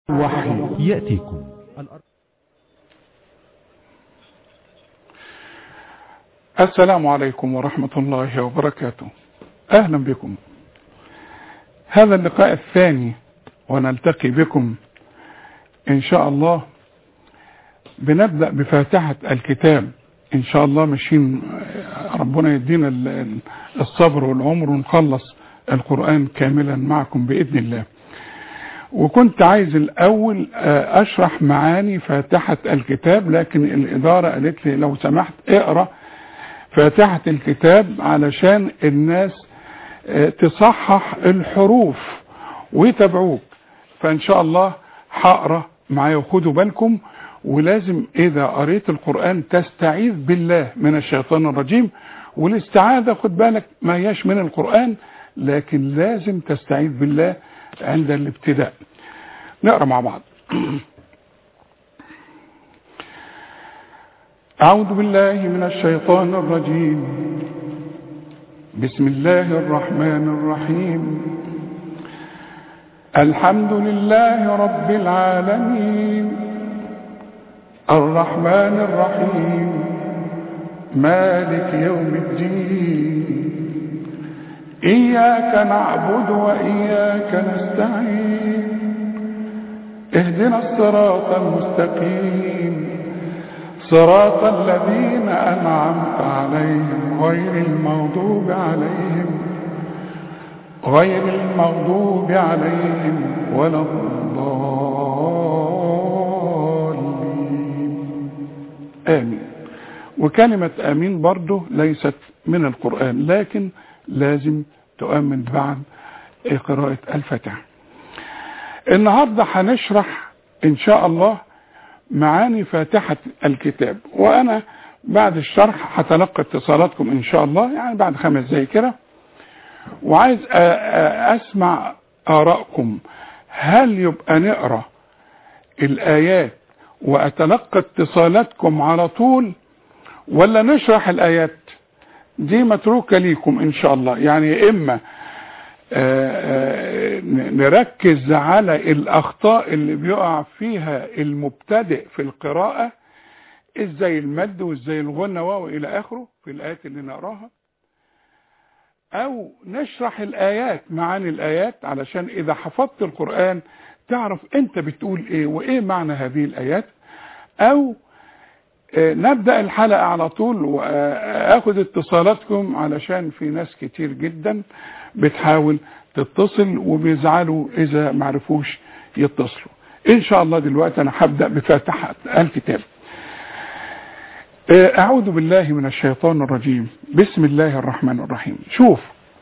وحي يأتيكم السلام عليكم ورحمة الله وبركاته أهلا بكم هذا اللقاء الثاني ونلتقي بكم إن شاء الله بنبدأ بفاتحة الكتاب إن شاء الله ماشيين ربنا يدينا الصبر والعمر ونخلص القرآن كاملا معكم بإذن الله وكنت عايز الأول أشرح معاني فاتحة الكتاب لكن الإدارة قالت لي لو سمحت اقرأ فاتحة الكتاب علشان الناس تصحح الحروف ويتابعوك فإن شاء الله هقرأ معايا وخدوا بالكم ولازم إذا قريت القرآن تستعيذ بالله من الشيطان الرجيم والاستعاذة خد بالك ما هياش من القرآن لكن لازم تستعيذ بالله عند الابتداء نقرأ مع بعض أعوذ بالله من الشيطان الرجيم بسم الله الرحمن الرحيم الحمد لله رب العالمين الرحمن الرحيم مالك يوم الدين إياك نعبد وإياك نستعين اهدنا الصراط المستقيم صراط الذين أنعمت عليهم غير المغضوب عليهم غير المغضوب عليهم ولا الضالين آمين وكلمة آمين برضه ليست من القرآن لكن لازم تؤمن بعد قراءة الفاتحة النهاردة هنشرح إن شاء الله معاني فاتحة الكتاب وأنا بعد الشرح هتلقى اتصالاتكم إن شاء الله يعني بعد خمس دقايق كده وعايز أسمع آرائكم هل يبقى نقرأ الآيات وأتلقى اتصالاتكم على طول ولا نشرح الآيات دي متروكة ليكم إن شاء الله يعني إما نركز على الأخطاء اللي بيقع فيها المبتدئ في القراءة ازاي المد وازاي الغنى وإلى آخره في الآيات اللي نقراها أو نشرح الآيات معاني الآيات علشان إذا حفظت القرآن تعرف أنت بتقول إيه وإيه معنى هذه الآيات أو نبدأ الحلقة على طول وأخذ اتصالاتكم علشان في ناس كتير جدا بتحاول تتصل وبيزعلوا إذا معرفوش يتصلوا إن شاء الله دلوقتي أنا هبدأ بفاتحة الكتاب أعوذ بالله من الشيطان الرجيم بسم الله الرحمن الرحيم شوف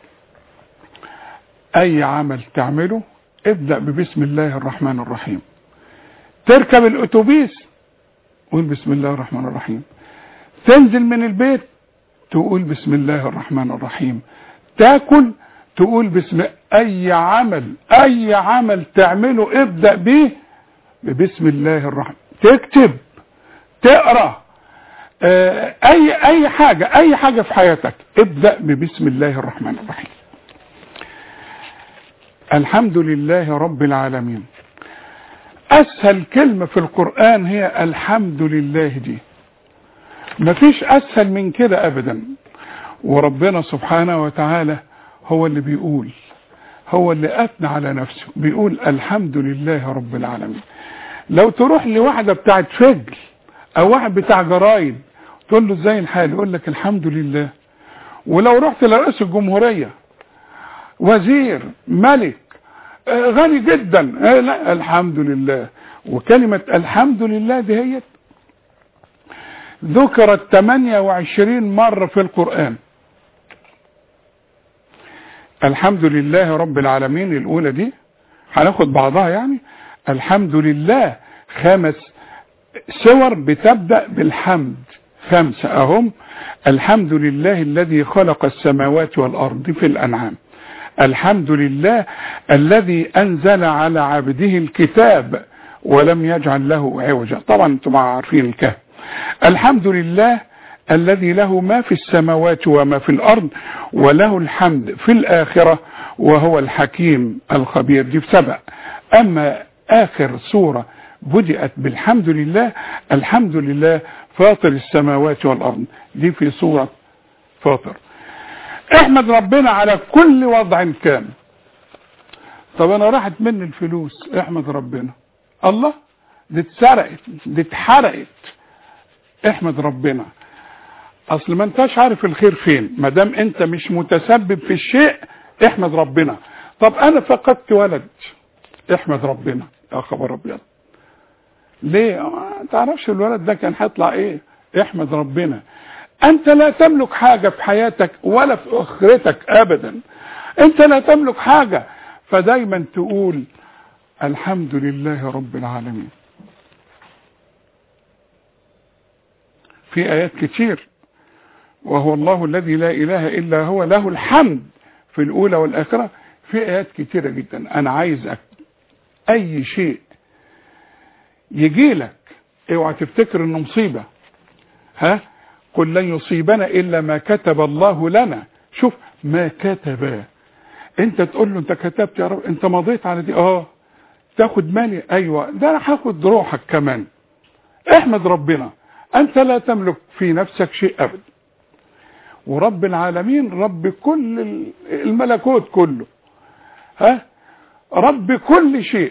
أي عمل تعمله ابدأ ببسم الله الرحمن الرحيم تركب الأتوبيس قول بسم الله الرحمن الرحيم تنزل من البيت تقول بسم الله الرحمن الرحيم تاكل تقول بسم اي عمل اي عمل تعمله ابدأ به ببسم الله الرحمن تكتب تقرأ اه اي اي حاجة اي حاجة في حياتك ابدأ ببسم الله الرحمن الرحيم الحمد لله رب العالمين اسهل كلمة في القرآن هي الحمد لله دي مفيش اسهل من كده ابدا وربنا سبحانه وتعالى هو اللي بيقول هو اللي اثنى على نفسه بيقول الحمد لله رب العالمين لو تروح لواحدة بتاعت فجل او واحد بتاع جرايد تقول له ازاي الحال يقول لك الحمد لله ولو رحت لرئيس الجمهورية وزير ملك غني جدا لا الحمد لله وكلمة الحمد لله دي هي ذكرت 28 مرة في القرآن الحمد لله رب العالمين الأولى دي هناخد بعضها يعني الحمد لله خمس سور بتبدأ بالحمد خمسة أهم الحمد لله الذي خلق السماوات والأرض في الأنعام الحمد لله الذي أنزل على عبده الكتاب ولم يجعل له عوجا طبعا انتم عارفين الكهف الحمد لله الذي له ما في السماوات وما في الأرض وله الحمد في الآخرة وهو الحكيم الخبير دي في سبع أما اخر سورة بدأت بالحمد لله الحمد لله فاطر السماوات والارض دي في سورة فاطر احمد ربنا على كل وضع كان طب انا راحت مني الفلوس احمد ربنا الله دي اتسرقت دي اتحرقت احمد ربنا اصل ما انتش عارف الخير فين ما دام انت مش متسبب في الشيء احمد ربنا طب انا فقدت ولد احمد ربنا يا خبر ابيض ليه ما تعرفش الولد ده كان هيطلع ايه احمد ربنا انت لا تملك حاجة في حياتك ولا في اخرتك ابدا انت لا تملك حاجة فدايما تقول الحمد لله رب العالمين في ايات كتير وهو الله الذي لا اله الا هو له الحمد في الاولى والاخرة في ايات كتيرة جدا انا عايزك اي شيء يجي لك اوعى تفتكر انه مصيبة ها قل لن يصيبنا الا ما كتب الله لنا شوف ما كتب انت تقول له انت كتبت يا رب انت مضيت على دي اه تاخد مالي ايوه ده انا هاخد روحك كمان احمد ربنا انت لا تملك في نفسك شيء ابدا ورب العالمين رب كل الملكوت كله ها رب كل شيء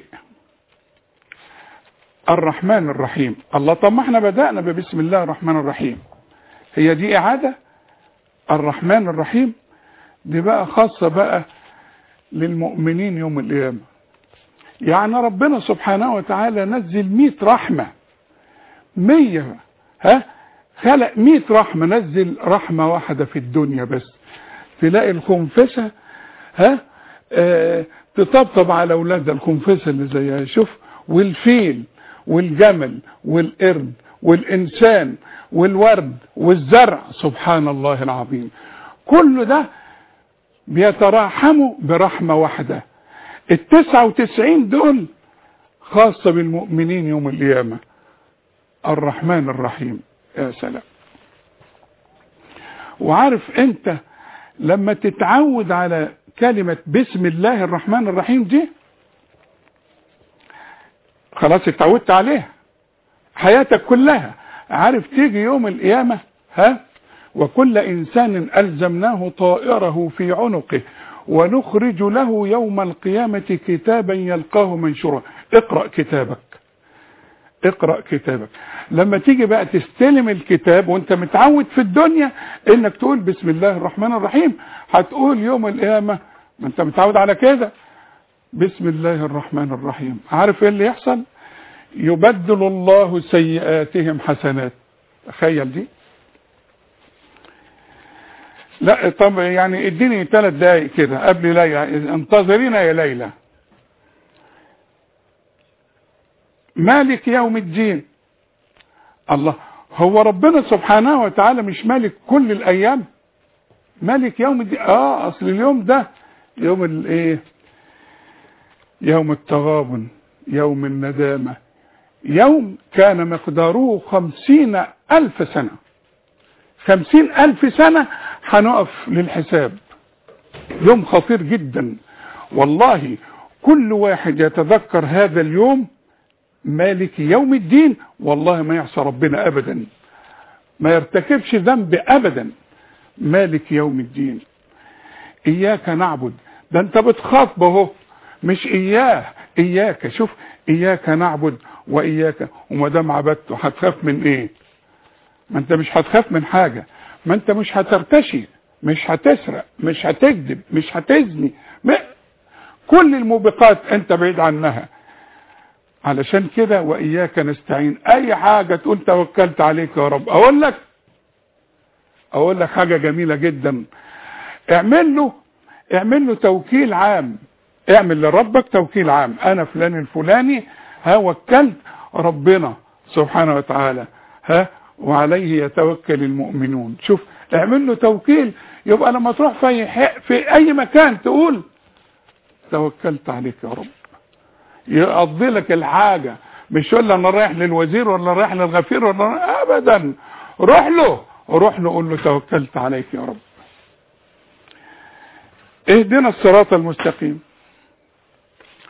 الرحمن الرحيم الله طب ما احنا بدأنا ببسم الله الرحمن الرحيم هي دي إعادة الرحمن الرحيم دي بقى خاصة بقى للمؤمنين يوم القيامة يعني ربنا سبحانه وتعالى نزل مئة رحمة مية ها خلق مئة رحمة نزل رحمة واحدة في الدنيا بس تلاقي الخنفسة ها اه تطبطب على اولادها الخنفسة اللي زيها شوف والفيل والجمل والقرد والإنسان والورد والزرع سبحان الله العظيم كل ده بيتراحموا برحمة واحدة التسعة وتسعين دول خاصة بالمؤمنين يوم القيامة الرحمن الرحيم يا سلام وعارف انت لما تتعود على كلمة بسم الله الرحمن الرحيم دي خلاص اتعودت عليها حياتك كلها عارف تيجي يوم القيامة ها وكل انسان الزمناه طائره في عنقه ونخرج له يوم القيامة كتابا يلقاه منشورا اقرأ كتابك اقرأ كتابك لما تيجي بقى تستلم الكتاب وانت متعود في الدنيا انك تقول بسم الله الرحمن الرحيم هتقول يوم القيامة ما انت متعود على كده بسم الله الرحمن الرحيم عارف ايه اللي يحصل يبدل الله سيئاتهم حسنات تخيل دي لا طب يعني اديني ثلاث دقايق كده قبل ليلى انتظرينا يا ليلى مالك يوم الدين الله هو ربنا سبحانه وتعالى مش مالك كل الايام مالك يوم الدين اه اصل اليوم ده يوم الايه يوم التغابن يوم الندامة يوم كان مقداره خمسين ألف سنة خمسين ألف سنة هنقف للحساب يوم خطير جدا والله كل واحد يتذكر هذا اليوم مالك يوم الدين والله ما يعصى ربنا أبدا ما يرتكبش ذنب أبدا مالك يوم الدين إياك نعبد ده أنت بتخاطب اهو مش إياه إياك شوف إياك نعبد وإياك وما دام عبدته هتخاف من إيه ما أنت مش هتخاف من حاجة ما أنت مش هترتشي مش هتسرق مش هتكذب مش هتزني كل الموبقات أنت بعيد عنها علشان كده وإياك نستعين أي حاجة تقول توكلت عليك يا رب أقول لك أقول لك حاجة جميلة جدا اعمل له اعمل له توكيل عام اعمل لربك توكيل عام انا فلان الفلاني ها وكلت ربنا سبحانه وتعالى ها وعليه يتوكل المؤمنون شوف اعمل له توكيل يبقى لما تروح في اي, في أي مكان تقول توكلت عليك يا رب يقضي لك الحاجة مش يقول انا رايح للوزير ولا رايح للغفير ولا رايح ابدا روح له روح له قول له توكلت عليك يا رب اهدنا الصراط المستقيم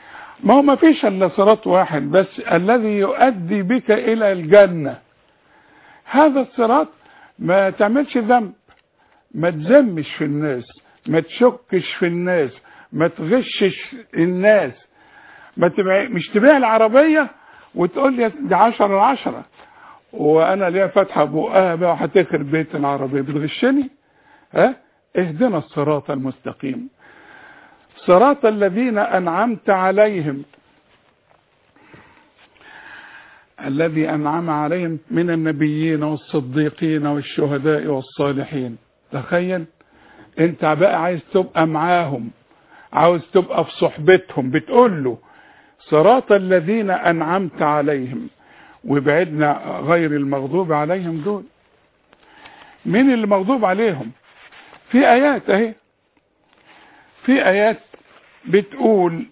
ما هو ما فيش الا صراط واحد بس الذي يؤدي بك الى الجنة هذا الصراط ما تعملش ذنب ما تذمش في الناس ما تشكش في الناس ما تغشش الناس ما تبع... مش تبيع العربية وتقول لي دي 10 على 10 وانا ليا فاتحه بقها بقى هتخرب بيت العربية بتغشني ها اهدنا الصراط المستقيم صراط الذين انعمت عليهم الذي انعم عليهم من النبيين والصديقين والشهداء والصالحين تخيل انت بقى عايز تبقى معاهم عاوز تبقى في صحبتهم بتقول له صراط الذين انعمت عليهم وابعدنا غير المغضوب عليهم دول مين اللي مغضوب عليهم في ايات اهي في ايات بتقول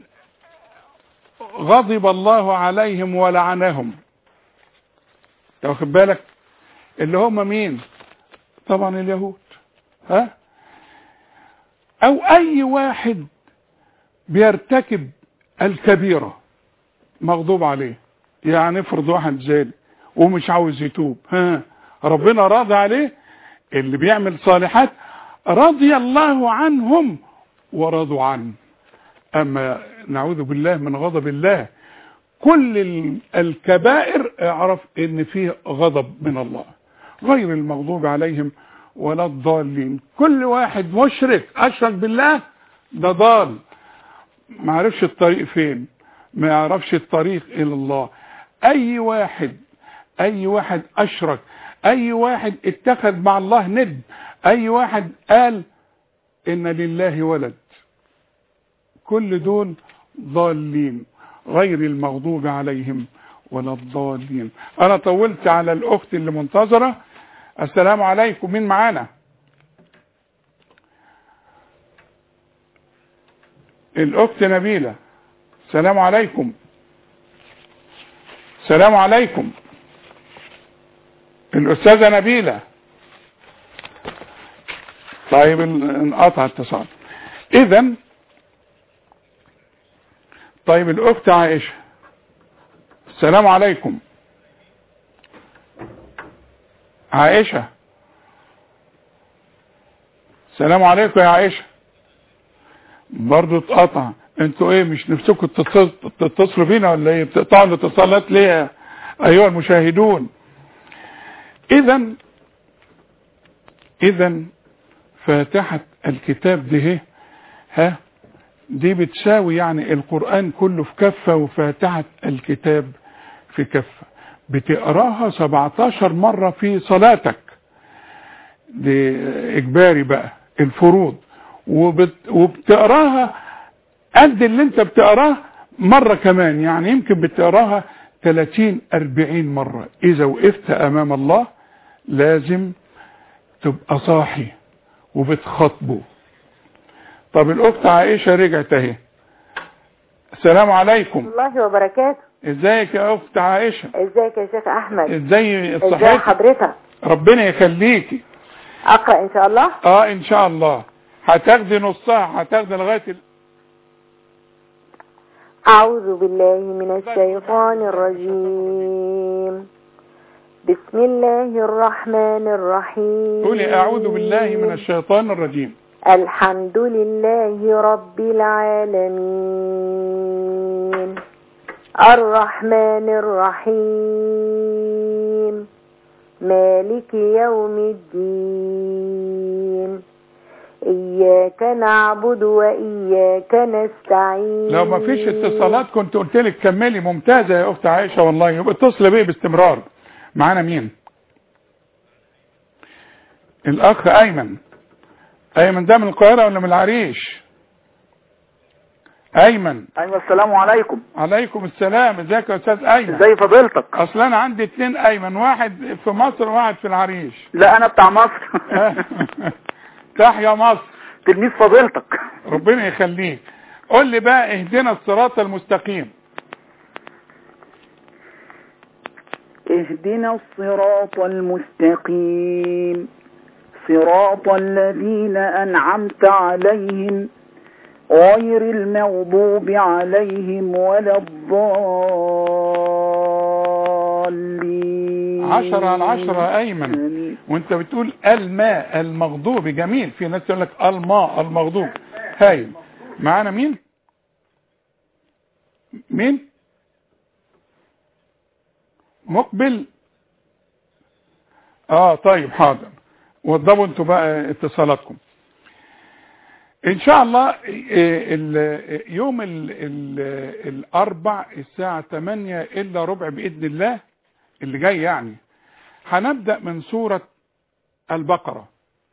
غضب الله عليهم ولعنهم واخد بالك اللي هم مين طبعا اليهود ها او اي واحد بيرتكب الكبيرة مغضوب عليه يعني افرض واحد زاد ومش عاوز يتوب ها ربنا راضي عليه اللي بيعمل صالحات رضي الله عنهم ورضوا عنه اما نعوذ بالله من غضب الله كل الكبائر اعرف ان فيه غضب من الله غير المغضوب عليهم ولا الضالين كل واحد مشرك اشرك بالله ده ضال ما عرفش الطريق فين ما يعرفش الطريق الى الله اي واحد اي واحد اشرك اي واحد اتخذ مع الله ند اي واحد قال ان لله ولد كل دول ضالين غير المغضوب عليهم ولا الضالين انا طولت على الاخت اللي منتظره السلام عليكم مين معانا الاخت نبيله السلام عليكم السلام عليكم الاستاذه نبيله طيب انقطع اتصال اذا طيب الاخت عائشه السلام عليكم عائشه السلام عليكم يا عائشه برضه اتقطع انتوا ايه مش نفسكم تتصلوا بينا ولا ايه بتقطعوا الاتصالات ليه ايها المشاهدون اذا اذا فاتحة الكتاب دي ها دي بتساوي يعني القرآن كله في كفة وفاتحة الكتاب في كفة بتقراها 17 مرة في صلاتك دي اجباري بقى الفروض وبت وبتقراها قد اللي انت بتقراه مرة كمان يعني يمكن بتقراها 30 40 مرة اذا وقفت امام الله لازم تبقى صاحي وبتخاطبه طب الاخت عائشة رجعت اهي السلام عليكم الله وبركاته ازيك يا اخت عائشة ازيك يا شيخ احمد ازاي ازي صحتك حضرتك ربنا يخليكي اقرا ان شاء الله اه ان شاء الله هتاخدي نصها هتاخدي لغايه ال... اعوذ بالله من الشيطان الرجيم بسم الله الرحمن الرحيم قولي اعوذ بالله من الشيطان الرجيم الحمد لله رب العالمين الرحمن الرحيم مالك يوم الدين إياك نعبد وإياك نستعين لو ما فيش اتصالات كنت قلت لك كملي ممتازه يا اخت عائشه والله يبقى اتصل بيه باستمرار معانا مين الاخ ايمن ايمن ده من القاهره ولا من العريش ايمن ايوه السلام عليكم عليكم السلام ازيك يا استاذ ايمن ازي فضيلتك اصل انا عندي اتنين ايمن واحد في مصر وواحد في العريش لا انا بتاع مصر تحيا مصر تلميذ فضيلتك ربنا يخليك قول لي بقى اهدنا الصراط المستقيم اهدنا الصراط المستقيم صراط الذين انعمت عليهم غير المغضوب عليهم ولا الضالين عشرة على عشرة أيمن آمين. وانت بتقول الماء المغضوب جميل في ناس يقول لك الماء المغضوب هايل معانا مين مين مقبل اه طيب حاضر وضبوا انتوا بقى اتصالاتكم ان شاء الله إيه، ال- يوم ال ال الاربع الساعة 8 الا ربع باذن الله اللي جاي يعني هنبدأ من سورة البقرة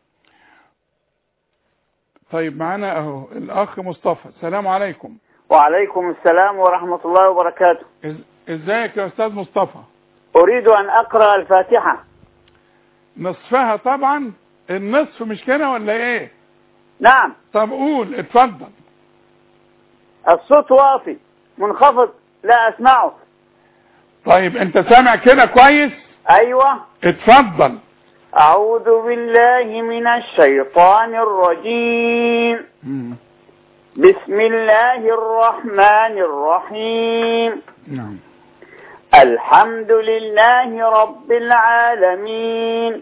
طيب معانا اهو الاخ مصطفى السلام عليكم وعليكم السلام ورحمة الله وبركاته إز- ازيك يا استاذ مصطفى أريد أن أقرأ الفاتحة نصفها طبعا النصف مش كده ولا ايه نعم طب قول اتفضل الصوت واطي منخفض لا أسمعه طيب انت سامع كده كويس أيوة اتفضل أعوذ بالله من الشيطان الرجيم مم. بسم الله الرحمن الرحيم نعم الحمد لله رب العالمين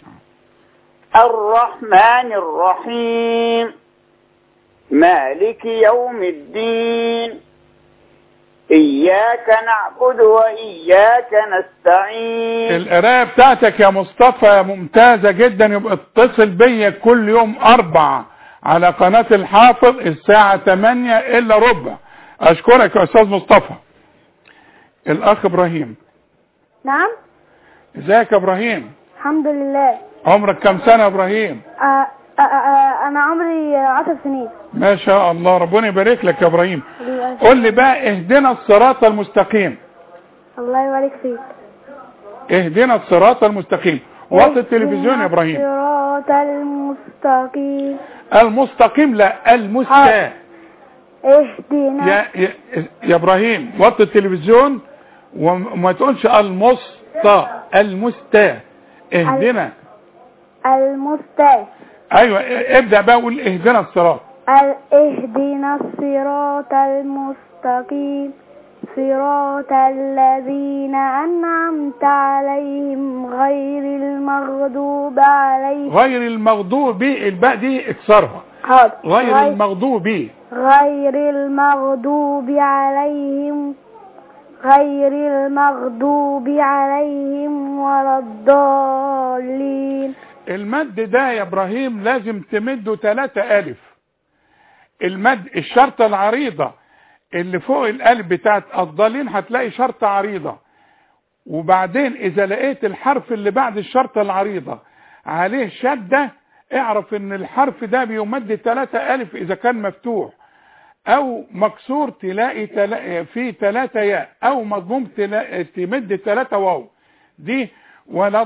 الرحمن الرحيم مالك يوم الدين إياك نعبد وإياك نستعين القرايه بتاعتك يا مصطفى ممتازه جدا يبقى اتصل بيا كل يوم اربع على قناه الحافظ الساعه 8 الا ربع اشكرك يا استاذ مصطفى الاخ ابراهيم نعم ازيك يا ابراهيم الحمد لله عمرك كم سنه يا ابراهيم آه آه آه انا عمري عشر سنين ما شاء الله ربنا يبارك لك يا ابراهيم قول لي بقى اهدنا الصراط المستقيم الله يبارك فيك اهدنا الصراط المستقيم وطي التلفزيون يا ابراهيم الصراط المستقيم المستقيم لا المستا اهدنا يا يا, يا ابراهيم وطي التلفزيون وما تقولش المستا المستا اهدنا المستقيم ايوه ابدا بقى قول اهدنا الصراط ال- اهدنا الصراط المستقيم صراط الذين أنعمت عليهم غير المغضوب عليهم غير المغضوب الباء دي اكسرها حاضر. غير المغضوب غير المغضوب عليهم غير المغضوب عليهم ولا الضالين المد ده يا ابراهيم لازم تمده ثلاثة الف المد الشرطة العريضة اللي فوق الالف بتاعت الضالين هتلاقي شرطة عريضة وبعدين اذا لقيت الحرف اللي بعد الشرطة العريضة عليه شدة اعرف ان الحرف ده بيمد ثلاثة الف اذا كان مفتوح او مكسور تلاقي تلا... فيه ثلاثة ياء او مضموم تلا... تمد ثلاثة واو دي ولا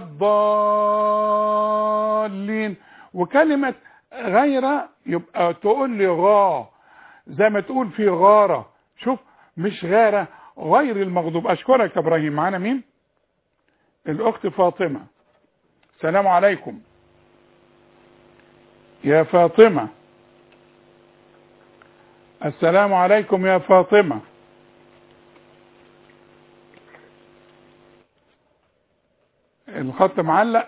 الضالين وكلمة غير يبقى تقول لي غا زي ما تقول في غارة شوف مش غارة غير المغضوب اشكرك يا ابراهيم معانا مين الاخت فاطمة السلام عليكم يا فاطمة السلام عليكم يا فاطمة الخط معلق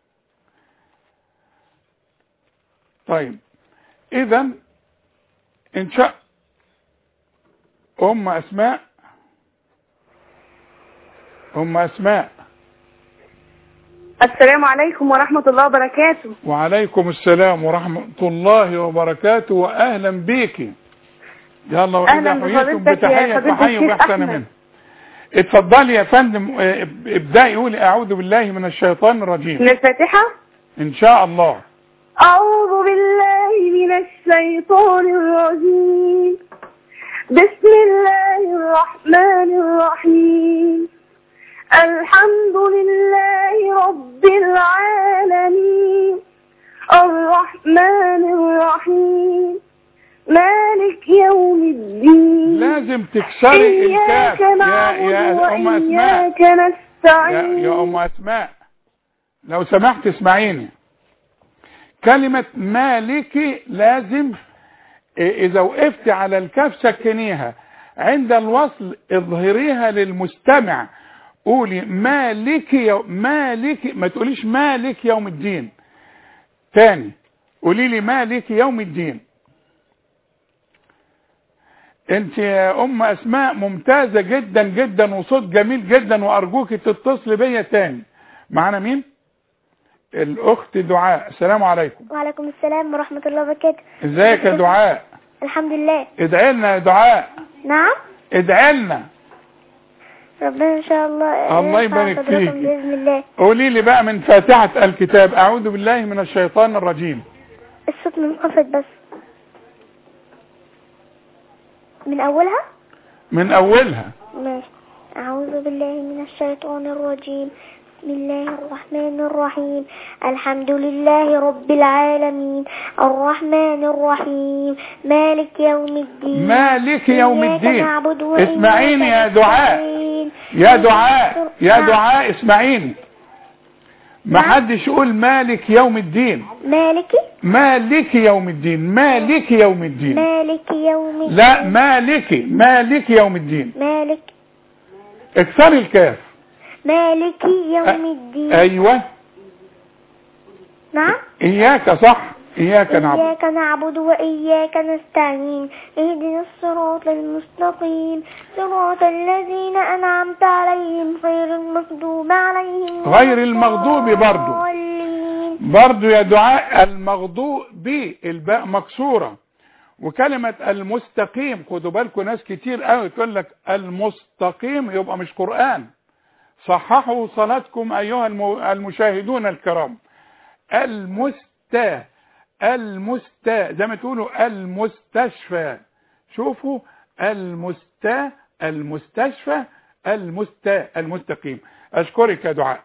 طيب اذا ان شاء ام اسماء ام اسماء السلام عليكم ورحمة الله وبركاته وعليكم السلام ورحمة الله وبركاته واهلا بيكي يلا واذا أهلاً حييتم بفضيلتك يا بتحية فضيلة فحيوا الشيخ باحسن أحمد. منها اتفضلي يا فندم اه، ابدأي قولي اعوذ بالله من الشيطان الرجيم من الفاتحة ان شاء الله أعوذ بالله من الشيطان الرجيم بسم الله الرحمن الرحيم الحمد لله رب العالمين الرحمن الرحيم مالك يوم الدين لازم تكسري الكاف إياك يا نعبد يا ام اسماء وإياك يا, نستعين يا ام اسماء لو سمحت اسمعيني كلمة مالكي لازم اذا وقفت على الكاف سكنيها عند الوصل اظهريها للمستمع قولي مالك يوم مالك ما تقوليش مالك يوم الدين تاني قولي لي مالك يوم الدين انت يا ام اسماء ممتازة جدا جدا وصوت جميل جدا وارجوك تتصل بيا تاني معانا مين الاخت دعاء السلام عليكم وعليكم السلام ورحمة الله وبركاته ازيك يا دعاء الحمد لله ادعي لنا يا دعاء نعم ادعي لنا ربنا ان شاء الله الله يرفع يبارك قدركم فيك. بإذن الله قولي لي بقى من فاتحة الكتاب اعوذ بالله من الشيطان الرجيم الصوت منخفض بس من اولها من اولها ماشي أعوذ بالله من الشيطان الرجيم بسم الله الرحمن الرحيم الحمد لله رب العالمين الرحمن الرحيم مالك يوم الدين مالك يوم إياك الدين نعبد وإياك اسمعيني يا دعاء نستعين. يا دعاء يا نعم. دعاء اسمعيني ما نعم. حدش يقول مالك يوم الدين مالك مالك يوم الدين مالك يوم الدين مالك يوم الدين لا مالك مالك يوم الدين مالك اكسري الكاف مالك يوم الدين ايوه نعم اياك صح اياك نعبد إياك نعبد وإياك نستعين اهدنا الصراط المستقيم صراط الذين أنعمت عليهم غير المغضوب عليهم ولا غير المغضوب برضو. الضالين. برضو يا دعاء المغضوب بالباء مكسورة وكلمة المستقيم خدوا بالكم ناس كتير قوي تقول لك المستقيم يبقى مش قرآن صححوا صلاتكم أيها الم- المشاهدون الكرام المستا المستا زي ما تقولوا المستشفى شوفوا المستا المستشفى المستا المستقيم أشكرك يا دعاء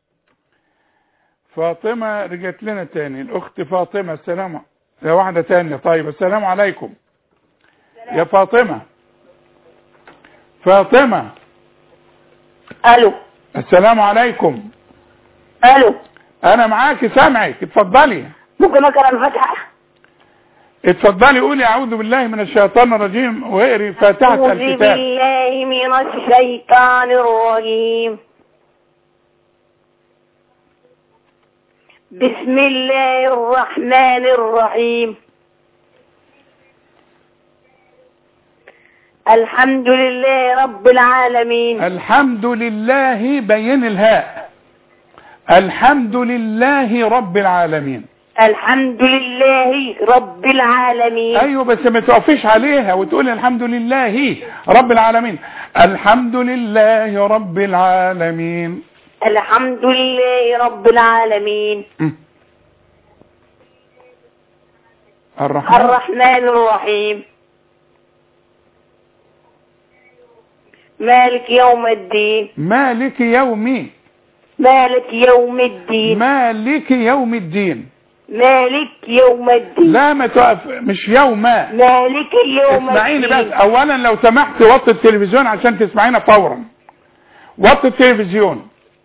فاطمة رجعت لنا تاني الأخت فاطمة السلام يا واحدة تانية طيب السلام عليكم يا فاطمة فاطمة الو السلام عليكم الو أنا معاكي سامعك اتفضلي ممكن اقرا الفتحه اتفضلي قولي أعوذ بالله من الشيطان الرجيم واقري فاتحة أعوذ الكتاب بالله من الشيطان الرجيم بسم الله الرحمن الرحيم الحمد لله رب العالمين الحمد لله بين الهاء الحمد لله رب العالمين الحمد لله رب العالمين ايوه بس ما تقفيش عليها وتقولي الحمد لله رب العالمين الحمد لله رب العالمين الحمد لله رب العالمين م. الرحمن الرحمن الرحيم مالك يوم الدين مالك يوم مالك يوم الدين مالك يوم الدين مالك يوم الدين لا ما تقف مش يوم مالك يوم اسمعيني بس الدين اولا لو سمحت وطي التلفزيون عشان تسمعينا فورا وطي التلفزيون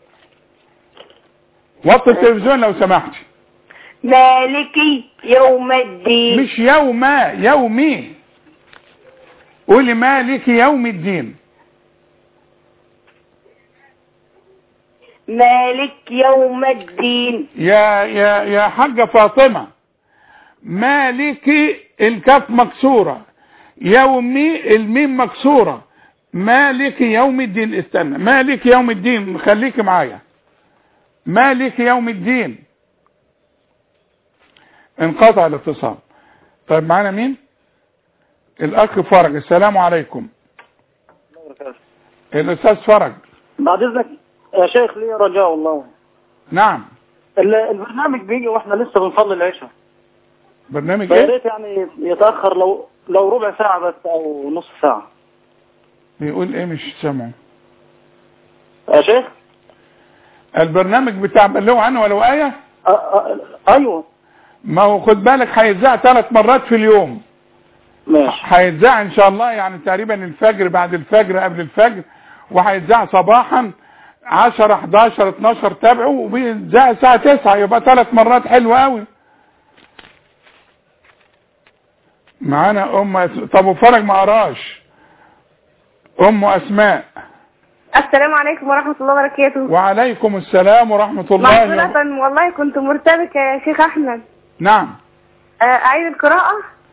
وطي التلفزيون لو سمحتي مالك يوم الدين مش يوم يومي قولي مالك يوم الدين مالك يوم الدين يا يا يا حاجة فاطمة مالك الكاف مكسورة يومي الميم مكسورة مالك يوم الدين استنى مالك يوم الدين خليك معايا مالك يوم الدين انقطع الاتصال طيب معانا مين الاخ فرج السلام عليكم الاستاذ فرج بعد اذنك يا شيخ لي رجاء والله نعم ال- البرنامج بيجي واحنا لسه بنصلي العشاء برنامج فيا ايه ريت يعني يتاخر لو لو ربع ساعه بس او نص ساعه بيقول ايه مش سامعه يا شيخ البرنامج بتاع بلغوا عنه ولو آية أ- أ- ايوه ما هو خد بالك هيتذاع ثلاث مرات في اليوم ماشي هيتذاع ان شاء الله يعني تقريبا الفجر بعد الفجر قبل الفجر وهيتذاع صباحا 10 11 12 تابعوا وبيتذاع الساعة 9 يبقى ثلاث مرات حلوة قوي معانا ام أس... طب وفرج ما قراش ام اسماء السلام عليكم ورحمة الله وبركاته وعليكم السلام ورحمة الله وب... معذرة والله كنت مرتبكة يا شيخ أحمد نعم آه، أعيد القراءة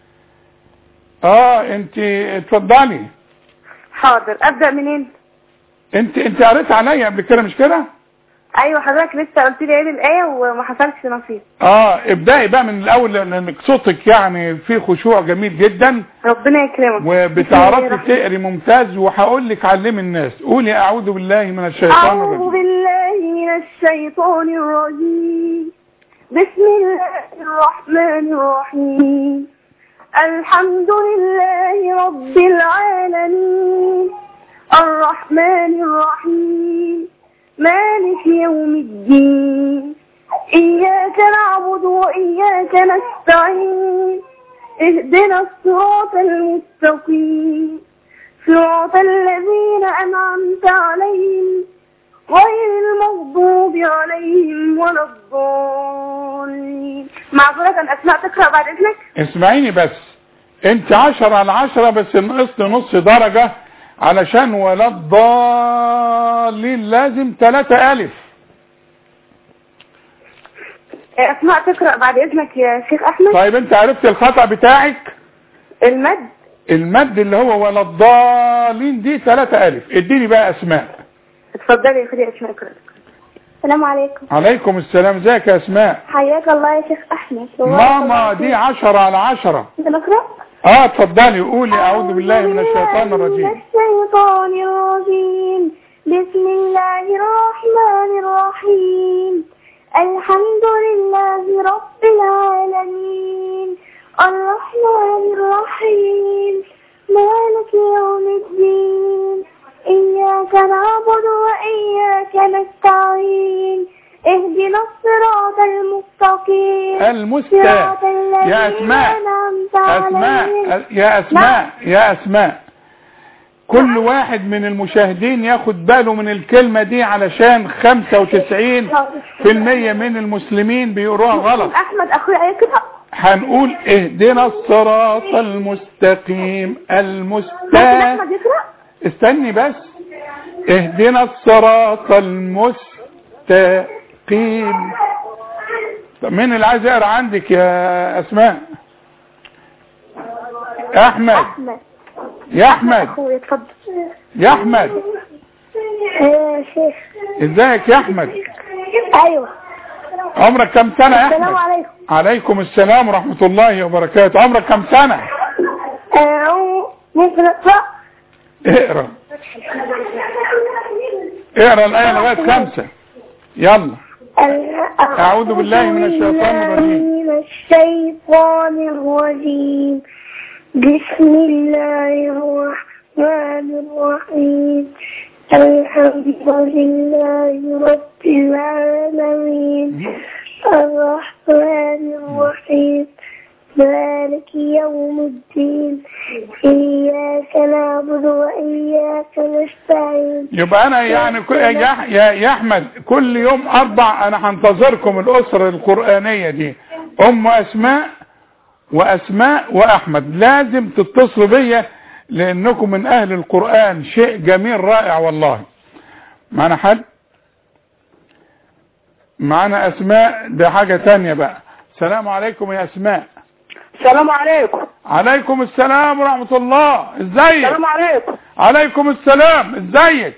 اه انت اتفضلي حاضر أبدأ منين انت انت قريت عليا قبل كده مش كده أيوة حضرتك لسه قلت لي عيد الآية وما حصلش نصيب اه ابدأي بقى من الاول لانك صوتك يعني فيه خشوع جميل جدا ربنا يكرمك بسم الله وبتعرفي الرحمن- تقري ممتاز وهقول لك علمي الناس قولي اعوذ بالله من الشيطان أعوذ الرجيم بالله من الشيطان الرجيم بسم الله الرحمن الرحيم الحمد لله رب العالمين الرحمن الرحيم مالك يوم الدين إياك نعبد وإياك نستعين اهدنا الصراط المستقيم صراط الذين أنعمت عليهم غير المغضوب عليهم ولا الضالين معذرة أسماء تقرأ بعد إذنك اسمعيني بس انت عشرة على عشرة بس نقصت نص درجة علشان ولا الضالين لازم تلاتة الف أسماء تقرأ بعد إذنك يا شيخ أحمد طيب انت عرفت الخطأ بتاعك المد المد اللي هو ولا الضالين دي تلاتة الف اديني بقى اسماء اتفضلي يا خدي أسماء اقرأ السلام عليكم عليكم السلام ازيك يا اسماء حياك الله يا شيخ أحمد ماما دي عشرة على عشرة أنت نقرأ اه اتفضلي قولي اعوذ بالله من الشيطان الرجيم الشيطان الرجيم بسم الله الرحمن الرحيم الحمد لله رب العالمين الرحمن الرحيم مالك يوم الدين إياك نعبد وإياك نستعين اهدنا الصراط المستقيم المستا صراط الذين يا اسماء أنعمت اسماء عليهم يا اسماء يا اسماء كل واحد من المشاهدين ياخد باله من الكلمة دي علشان 95% من المسلمين بيقروها غلط احمد اخويا يقرا هنقول اهدنا الصراط المستقيم ممكن المستا احمد يقرا استني بس اهدنا الصراط المستقيم طب مين اللي عايز يقرا عندك يا اسماء احمد احمد يا احمد اخويا اتفضل يا احمد يا شيخ ازيك يا احمد ايوه عمرك كم سنه يا السلام احمد عليكم عليكم السلام ورحمه الله وبركاته عمرك كم سنه أعوذ ممكن اقرا اقرا اقرا الايه لغايه خمسه يلا أعوذ بالله من الشيطان الرجيم. من الشيطان الرجيم بسم الله الرحمن الرحيم الحمد لله رب العالمين الرحمن الرحيم مالك يوم الدين إياك نعبد وإياك نستعين يبقى انا يعني ك- يا يا يا احمد كل يوم اربع انا هنتظركم الاسره القرانيه دي ام اسماء واسماء واحمد لازم تتصلوا بيا لانكم من اهل القران شيء جميل رائع والله معنا حد معنا اسماء ده حاجه تانية بقى السلام عليكم يا اسماء السلام عليكم عليكم السلام ورحمه الله ازيك السلام عليكم عليكم السلام ازيك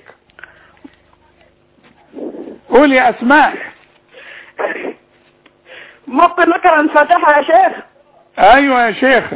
قول يا اسماء ممكن نقرا الفاتحة يا شيخ ايوه يا شيخ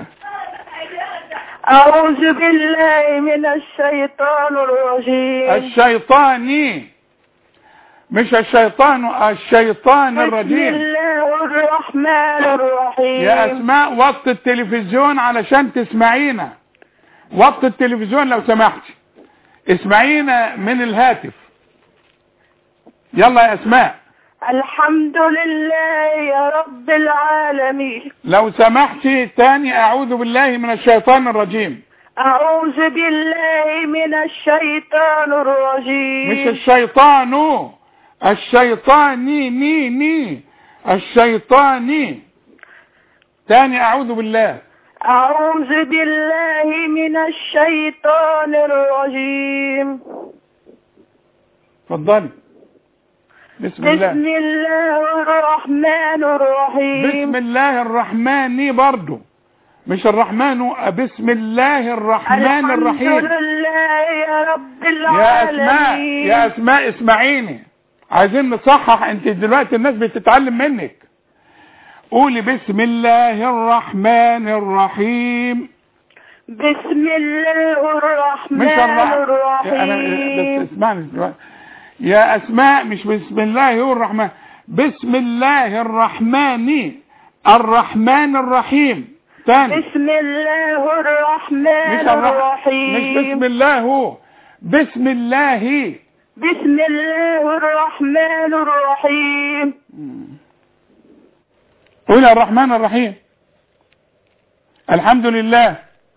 أعوذ بالله من الشيطان الرجيم الشيطاني مش الشيطان الشيطان بسم الرجيم الله الرحمن الرحيم يا اسماء وطي التلفزيون علشان تسمعينا وطي التلفزيون لو سمحتي اسمعينا من الهاتف يلا يا اسماء الحمد لله يا رب العالمين لو سمحتي تاني اعوذ بالله من الشيطان الرجيم أعوذ بالله من الشيطان الرجيم مش الشيطان الشيطاني ني ني الشيطاني تاني اعوذ بالله أعوذ بالله من الشيطان الرجيم اتفضلي بسم الله بسم الله الرحمن الرحيم بسم الله الرحمن برضو مش الرحمن بسم الله الرحمن الحمد الرحيم لله يا رب يا اسماء العالمين يا اسماء اسمعيني عايزين نصحح انت دلوقتي الناس بتتعلم منك قولي بسم الله الرحمن الرحيم بسم الله الرحمن مش الرح... الرحيم انا بس اسمعني دلوقتي. يا اسماء مش بسم الله هو الرحمن بسم الله الرحمن الرحمن الرحيم تاني بسم الله الرحمن مش الرح... مش الرحيم بسم الله هو بسم الله بسم الله الرحمن الرحيم قول الرحمن الرحيم الحمد لله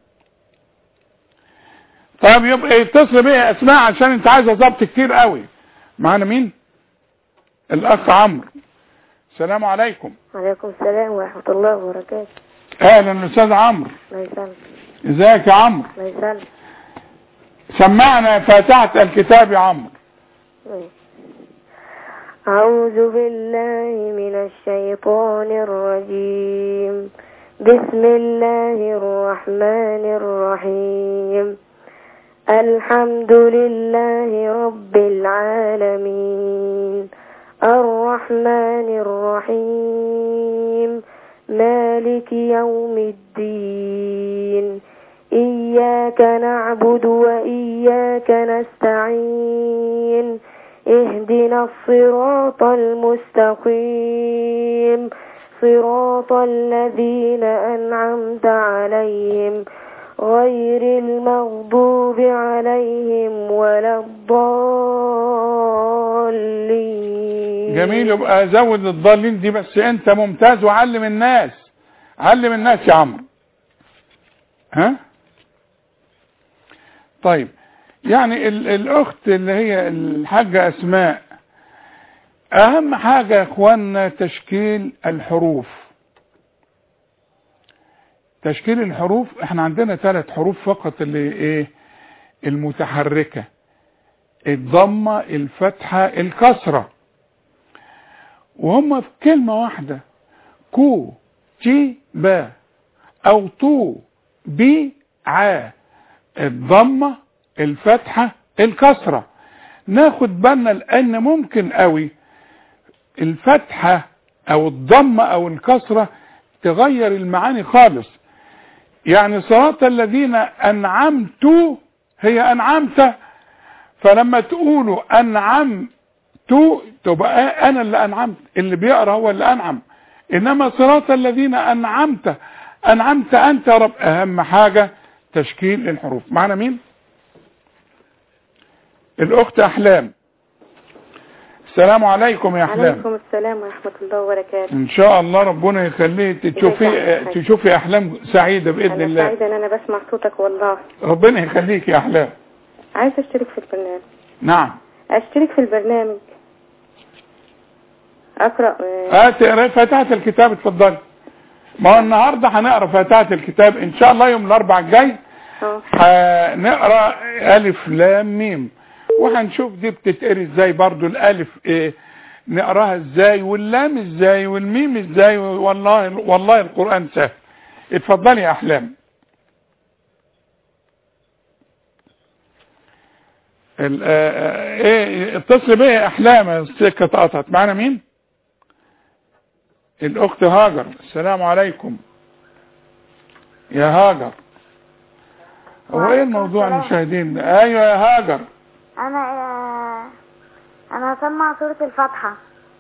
طب يبقى اتصل بيا يا اسماء عشان انت عايزه ضبط كتير قوي معانا مين الاخ عمرو السلام عليكم وعليكم السلام ورحمة الله وبركاته اهلا استاذ عمرو الله يسلمك ازيك يا عمرو الله يسلمك سمعنا فاتحة الكتاب يا عمرو أعوذ بالله من الشيطان الرجيم بسم الله الرحمن الرحيم الحمد لله رب العالمين الرحمن الرحيم مالك يوم الدين إياك نعبد وإياك نستعين اهدنا الصراط المستقيم صراط الذين أنعمت عليهم غير المغضوب عليهم ولا الضالين جميل يبقى زود الضالين دي بس انت ممتاز وعلم الناس علم الناس يا عمرو ها طيب يعني ال الاخت اللي هي الحاجة اسماء اهم حاجة يا اخوانا تشكيل الحروف تشكيل الحروف احنا عندنا ثلاث حروف فقط اللي ايه المتحركة الضمة الفتحة الكسرة وهم في كلمة واحدة كو تي با او طو بي عا الضمة الفتحة الكسرة ناخد بالنا لان ممكن قوي الفتحة او الضمة او الكسرة تغير المعاني خالص يعني صراط الذين انعمت هي انعمت فلما تقولوا انعمت تبقى انا اللي انعمت اللي بيقرا هو اللي انعم انما صراط الذين انعمت انعمت انت يا رب اهم حاجة تشكيل الحروف معنا مين الاخت احلام السلام عليكم يا احلام عليكم السلام ورحمة الله وبركاته ان شاء الله ربنا يخليه تشوفي تشوفي احلام سعيدة باذن أنا الله سعيدة إن أنا بسمع صوتك والله ربنا يخليك يا احلام عايزة أشترك في البرنامج نعم أشترك في البرنامج أقرأ آه، اه تقرا فاتحة الكتاب اتفضلي ما هو النهارده هنقرا فاتحة الكتاب ان شاء الله يوم الاربع الجاي اه هنقرا الف لام ميم وهنشوف دي بتتقري ازاي برضو الالف ايه نقراها ازاي واللام ازاي والميم ازاي والله والله القران سهل اتفضلي يا احلام ال- آه، آه، ايه اتصل بيا يا احلام السكه اتقطعت معانا مين الاخت هاجر السلام عليكم يا هاجر هو ايه الموضوع المشاهدين ايوه يا هاجر انا انا هسمع سورة الفاتحة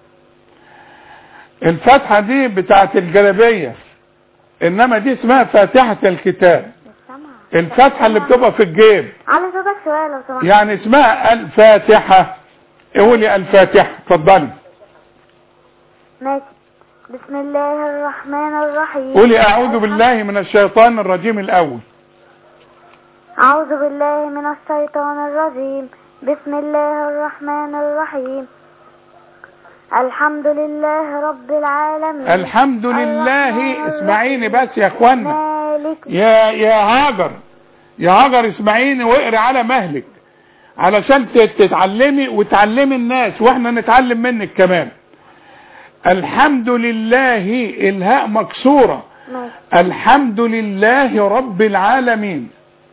الفتحة دي بتاعت الجلبية انما دي اسمها فاتحة الكتاب السمع الفتحة اللي بتبقى في الجيب علي صوتك شوية لو سمحت يعني اسمها الفاتحة قولي الفاتحة اتفضلي ماشي بسم الله الرحمن الرحيم قولي اعوذ بالله من الشيطان الرجيم الاول أعوذ بالله من الشيطان الرجيم بسم الله الرحمن الرحيم الحمد لله رب العالمين الحمد لله الرحمن اسمعيني بس يا اخوانا عليكم يا يا هاجر يا هاجر اسمعيني واقري على مهلك علشان ت- تتعلمي وتعلمي الناس واحنا نتعلم منك كمان الحمد لله الهاء مكسورة ماشي الحمد لله رب العالمين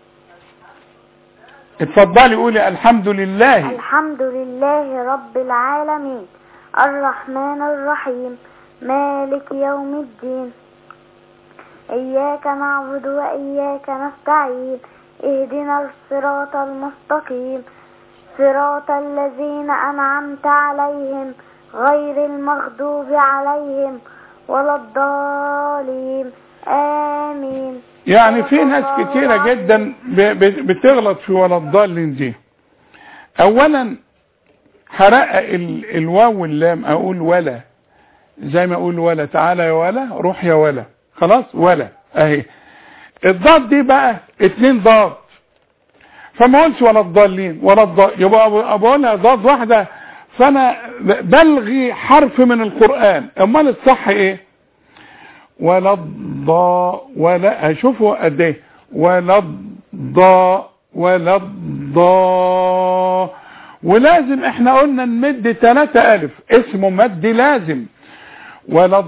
اتفضلي قولي الحمد لله الحمد لله رب العالمين الرحمن الرحيم مالك يوم الدين إياك نعبد وإياك نستعين اهدنا الصراط المستقيم صراط الذين أنعمت عليهم غير المغضوب عليهم ولا الضالين آمين يعني في ناس كتيرة جدا ب- ب- بتغلط في ولا الضالين دي اولا هرقق ال- الواو واللام اقول ولا زي ما اقول ولا تعالى يا ولا روح يا ولا خلاص ولا اهي الضاد دي بقى اتنين ضاد فما اقولش ولا الضالين ولا الضاد يبقى أبو- بقولها ضاد واحدة فانا ب- بلغي حرف من القرآن امال الصح ايه ولا الضاء ولا هشوفوا قد ايه ولا الضاء ولا الضاء ولازم احنا قلنا نمد ثلاثة الف اسمه مد لازم ولا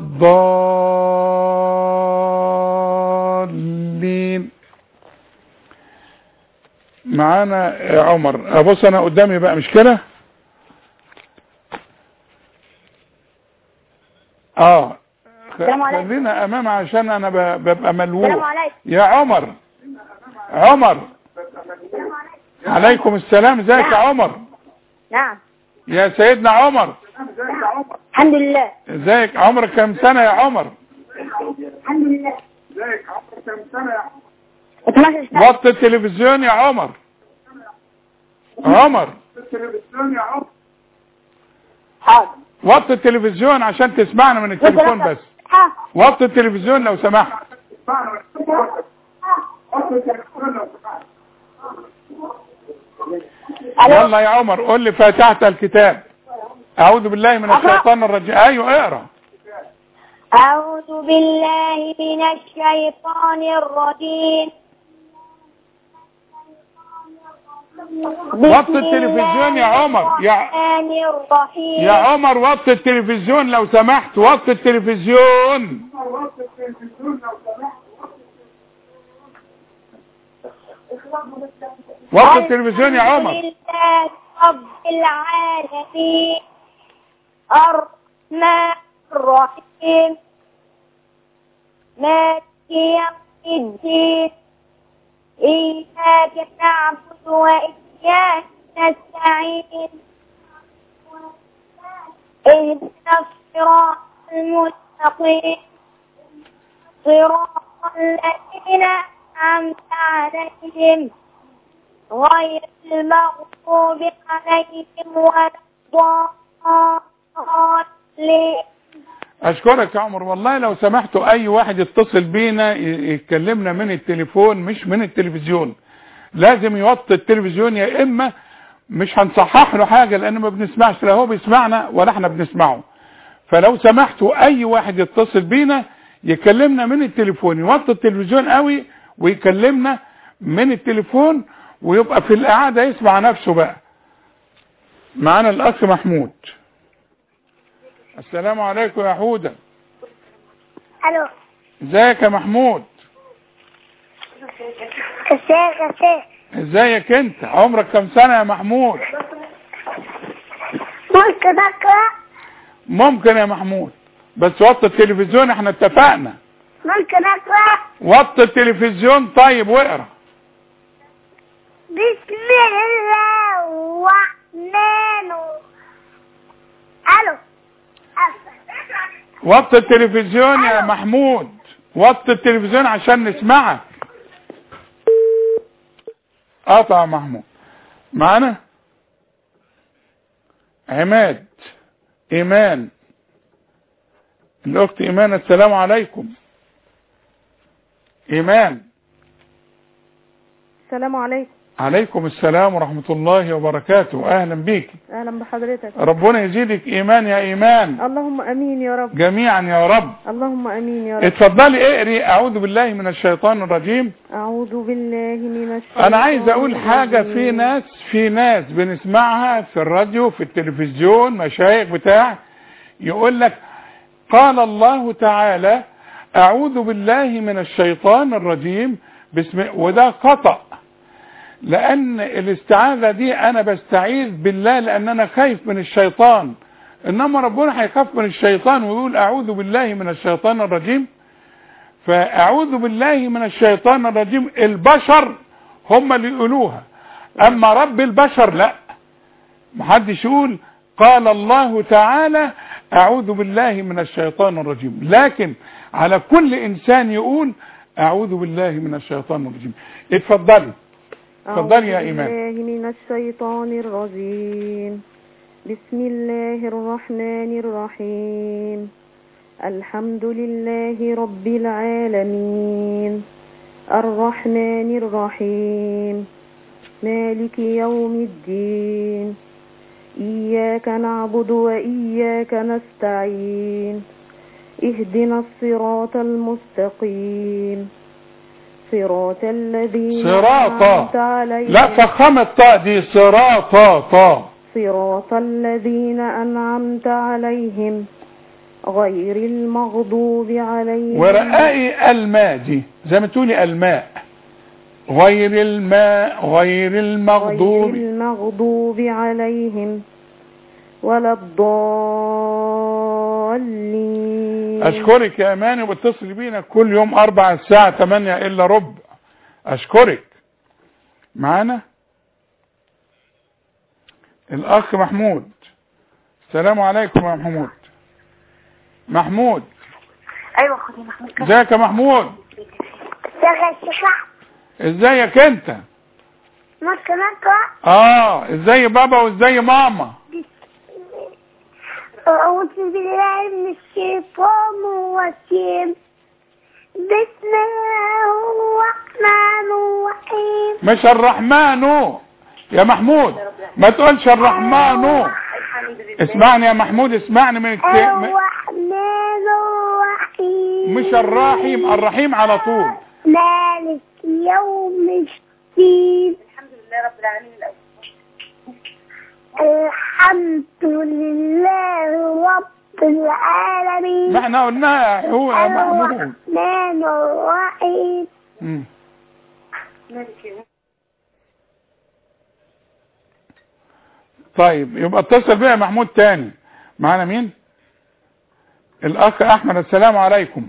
الضالين معانا يا عمر ابص انا قدامي بقى مش كده اه السلام عليكم. خلينا امام عشان انا ب- ببقى السلام ملوح عليكم يا عمر عمر عليكم السلام ازيك يا عمر نعم يا سيدنا عمر الحمد لله ازيك عمرك كم سنة يا عمر الحمد لله 12 سنة وطي التلفزيون يا عمر عمر حاضر وطي التلفزيون عشان تسمعنا من التليفون بس ها وطي التلفزيون لو سمحت الو يلا يا عمر قول لي فاتحة الكتاب اعوذ بالله من الشيطان الرجيم ايوه اقرا أعوذ بالله من الشيطان الرجيم وطي التلفزيون يا عمر يا الرحمن الرحيم يا عمر وطي التلفزيون لو سمحت وطي التلفزيون وطي التلفزيون يا عمر الحمد لله رب العالمين الرحمن الرحيم مالك يوم الدين إياك نعبد وإياك نستعين اهدنا الصراط المستقيم صراط الذين أنعمت عليهم غير المغضوب عليهم ولا الضالين اشكرك يا عمر والله لو سمحتوا اي واحد يتصل بينا ي- يتكلمنا من التليفون مش من التلفزيون لازم يوطي التلفزيون يا اما مش هنصحح له حاجة لان ما بنسمعش لا هو بيسمعنا ولا احنا بنسمعه فلو سمحتوا اي واحد يتصل بينا يكلمنا من التليفون يوطي التلفزيون قوي ويكلمنا من التليفون ويبقى في القعدة يسمع نفسه بقى معانا الاخ محمود السلام عليكم يا حودة الو ازيك يا محمود ازيك يا شيخ ازيك انت عمرك كم سنة يا محمود ممكن اقرا ممكن يا محمود بس وطي التلفزيون احنا اتفقنا ممكن اقرا وطي التلفزيون طيب واقرا بسم الله الرحمن الو وطي التلفزيون يا محمود وطي التلفزيون عشان نسمعك قطع محمود معانا عماد ايمان الاخت ايمان السلام عليكم ايمان السلام عليكم عليكم السلام ورحمة الله وبركاته اهلا بيك اهلا بحضرتك ربنا يزيدك ايمان يا ايمان اللهم امين يا رب جميعا يا رب اللهم امين يا رب اتفضلي اقري اعوذ بالله من الشيطان الرجيم اعوذ بالله من الشيطان انا عايز اقول حاجة في الرجيم. ناس في ناس بنسمعها في الراديو في التلفزيون مشايخ بتاع يقول لك قال الله تعالى اعوذ بالله من الشيطان الرجيم بسم وده خطأ لان الاستعاذة دي انا بستعيذ بالله لان انا خايف من الشيطان انما ربنا هيخاف من الشيطان ويقول اعوذ بالله من الشيطان الرجيم فاعوذ بالله من الشيطان الرجيم البشر هم اللي يقولوها اما رب البشر لا محدش يقول قال الله تعالى اعوذ بالله من الشيطان الرجيم لكن على كل انسان يقول اعوذ بالله من الشيطان الرجيم اتفضلي اتفضلي يا أعوذ إيمان. بالله من الشيطان الرجيم بسم الله الرحمن الرحيم الحمد لله رب العالمين الرحمن الرحيم مالك يوم الدين إياك نعبد وإياك نستعين اهدنا الصراط المستقيم صراط الذين صراطا. أنعمت عليهم لا فخمت طاء دي صراطا طاء صراط الذين أنعمت عليهم غير المغضوب عليهم ورقائي الماء دي زي ما تقولي الماء غير الماء غير غير المغضوب المغضوب عليهم ولا الضالين اشكرك يا اماني وبتصل بينا كل يوم اربع الساعة 8 الا ربع اشكرك معانا الاخ محمود السلام عليكم يا محمود محمود ايوه خدي محمود ازيك يا محمود شغل شغل ازيك انت ممكن اقرا اه ازاي بابا وازاي ماما أعوذ بالله من الشيطان الرجيم بسم الله الرحمن الرحيم مش الرحمن يا محمود ما تقولش الرحمن اسمعني يا محمود اسمعني من الت... الرحمن الرحيم مش الرحيم الرحيم على طول مالك يوم الدين الحمد لله رب العالمين الحمد لله رب العالمين ما احنا قلناها يا حو- يا محمود الرحمن الرحيم مم. طيب يبقى اتصل بيا يا محمود تاني معانا مين الاخ احمد السلام عليكم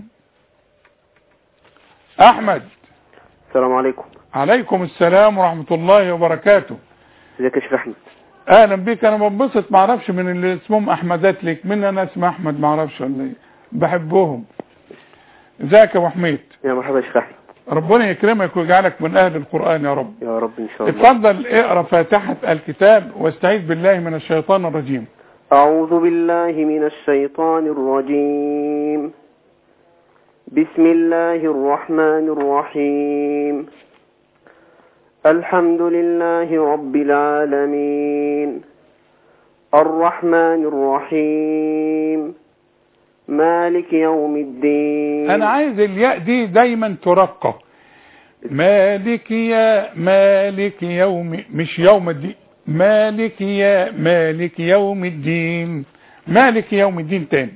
احمد السلام عليكم عليكم السلام ورحمة الله وبركاته ازيك يا شيخ احمد اهلا بيك انا بنبسط معرفش من اللي اسمهم احمدات ليك من انا اسمي احمد معرفش ولا ايه بحبهم ازيك يا ابو حميد يا مرحبا يا شيخ احمد ربنا يكرمك ويجعلك من اهل القرآن يا رب يا رب ان شاء الله اتفضل اقرا فاتحة الكتاب واستعيذ بالله من الشيطان الرجيم أعوذ بالله من الشيطان الرجيم بسم الله الرحمن الرحيم الحمد لله رب العالمين الرحمن الرحيم مالك يوم الدين انا عايز الياء دي دايما ترقى مالك يا مالك يوم مش يوم الدين مالك يا مالك يوم الدين مالك يوم الدين تاني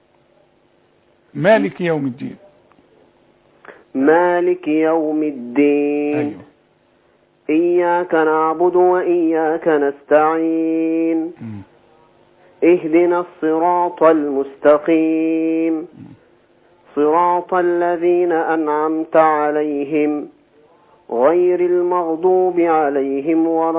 مالك يوم الدين مالك يوم الدين ايوه إياك نعبد وإياك نستعين مم. اهدنا الصراط المستقيم صراط الذين أنعمت عليهم غير المغضوب عليهم ولا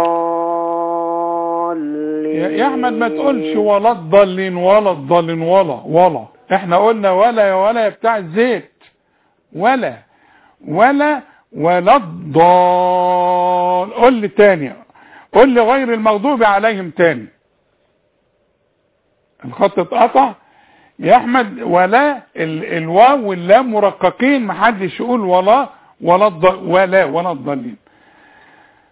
الضالين يا يا احمد ما تقولش ولا الضالين ولا الضالين ولا ولا احنا قلنا ولا يا ولا يا بتاع الزيت ولا ولا ولا الضال قول لي تاني قول لي غير المغضوب عليهم تاني الخط اتقطع يا احمد ولا ال الواو واللام مرققين محدش يقول ولا ولا الض ولا ولا الضالين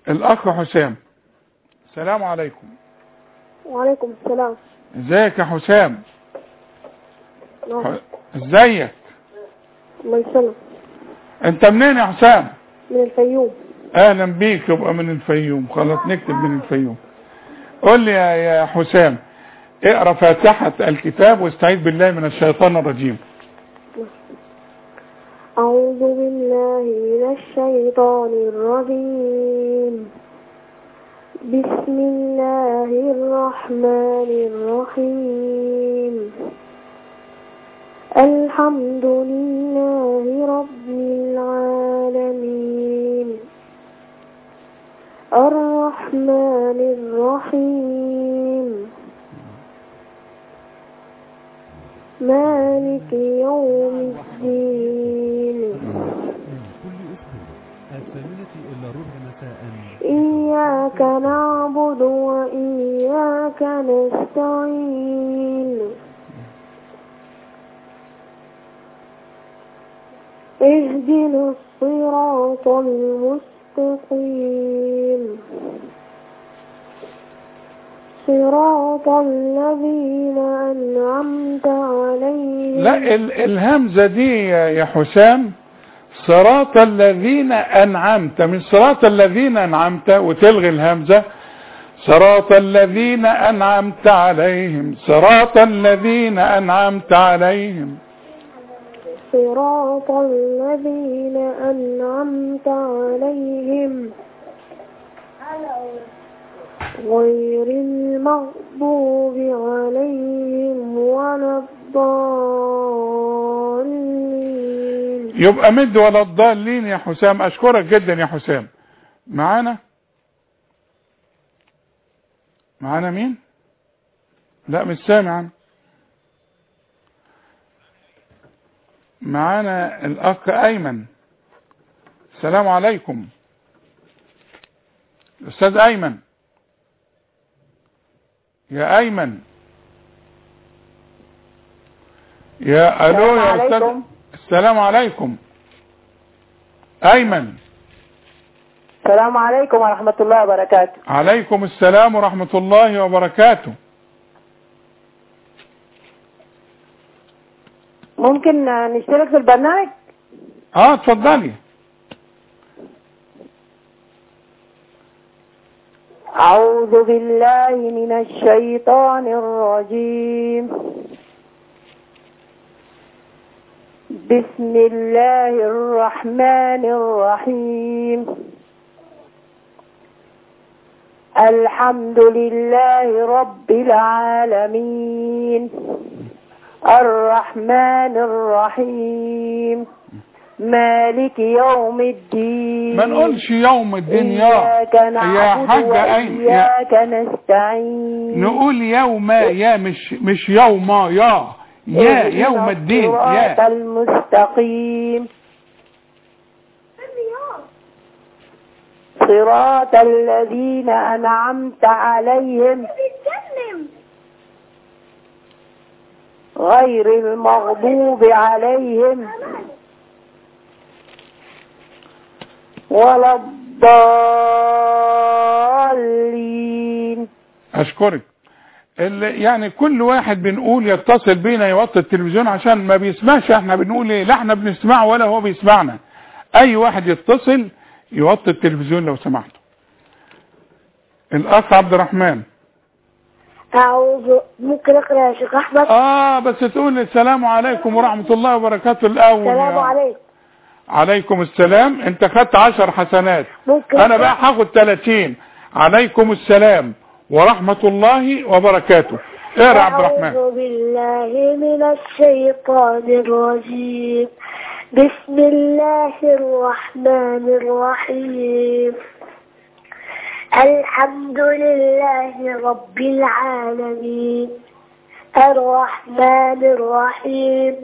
الاخ حسام السلام عليكم وعليكم السلام ازيك يا حسام نعم. ح- ازيك الله يسلمك انت منين يا حسام من الفيوم اهلا بيك يبقى من الفيوم خلاص نكتب من الفيوم قول لي يا يا حسام اقرا فاتحة الكتاب واستعيذ بالله من الشيطان الرجيم أعوذ بالله من الشيطان الرجيم بسم الله الرحمن الرحيم الحمد لله رب العالمين الرحمن الرحيم مالك يوم الدين إياك نعبد وإياك نستعين اهدنا الصراط المستقيم صراط الذين أنعمت عليهم لا ال- الهمزة دي يا يا حسام صراط الذين أنعمت من صراط الذين أنعمت وتلغي الهمزة صراط الذين أنعمت عليهم صراط الذين أنعمت عليهم صراط الذين أنعمت عليهم غير المغضوب عليهم ولا الضالين يبقى مد ولا الضالين يا حسام أشكرك جدا يا حسام معانا معانا مين لا مش سامع أنا. معانا الأخ أيمن السلام عليكم الأستاذ أيمن يا أيمن يا ألو السلام يا أستاذ عليكم. السلام عليكم أيمن السلام عليكم ورحمة الله وبركاته عليكم السلام ورحمة الله وبركاته ممكن نشترك في البرنامج اه اتفضلي أعوذ بالله من الشيطان الرجيم بسم الله الرحمن الرحيم الحمد لله رب العالمين الرحمن الرحيم مالك يوم الدين ما نقولش يوم الدين يا إياك يا نعبد حاجة أيمن يا وإياك نستعين نقول يوم يا مش مش يوم يا يا اهدنا يوم الدين الصراط يا المستقيم صراط الذين أنعمت عليهم غير المغضوب عليهم ولا الضالين اشكرك ال- يعني كل واحد بنقول يتصل بينا يوطي التلفزيون عشان ما بيسمعش احنا بنقول ايه لا احنا بنسمعه ولا هو بيسمعنا اي واحد يتصل يوطي التلفزيون لو سمحتوا الاخ عبد الرحمن أعوذ ممكن أقرأ يا شيخ أحمد اه بس تقول السلام عليكم ورحمة الله وبركاته الاول السلام يا- عليكم عليكم السلام انت خدت عشر حسنات ممكن انا بقى هاخد 30 عليكم السلام ورحمة الله وبركاته اقرا يا عبد الرحمن أعوذ بالله من الشيطان الرجيم بسم الله الرحمن الرحيم الحمد لله رب العالمين الرحمن الرحيم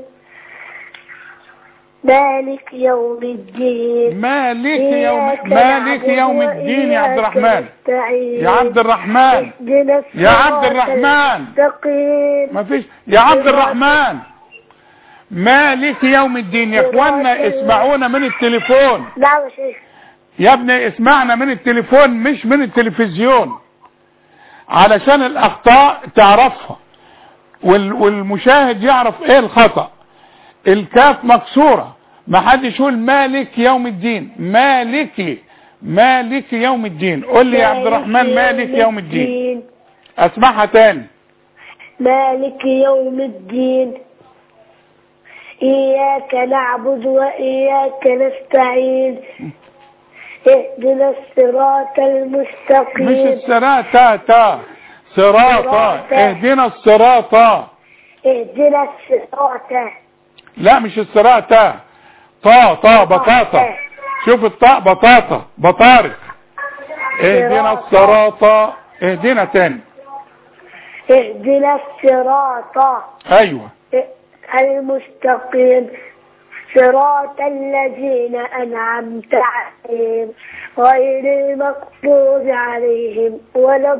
مالك يوم الدين مالك يوم إياك مالك نعبد يوم الدين يا عبد وإياك الرحمن نستعين. يا عبد الرحمن اهدنا يا عبد الصراط الرحمن المستقيم ما فيش يا عبد الرحمن مالك يوم الدين يا اخوانا اسمعونا من التليفون نعم يا شيخ يا ابني اسمعنا من التليفون مش من التلفزيون علشان الاخطاء تعرفها وال- والمشاهد يعرف ايه الخطأ الكاف مكسورة ما حدش يقول مالك يوم الدين مالك مالك يوم الدين قول لي يا عبد الرحمن مالك يوم الدين اسمعها تاني مالك يوم الدين إياك نعبد وإياك نستعين اهدنا الصراط مش المستقيم الصراط تا تا صراطا صراطا. اهدنا الصراطا اهدنا الصراط لا مش الصراط تا طا طا بطاطا شوف الطاء بطاطا بطارق اهدنا الصراط اهدنا تاني اهدنا الصراط ايوه المستقيم صراط الذين أنعمت عليهم غير المغضوب عليهم ولا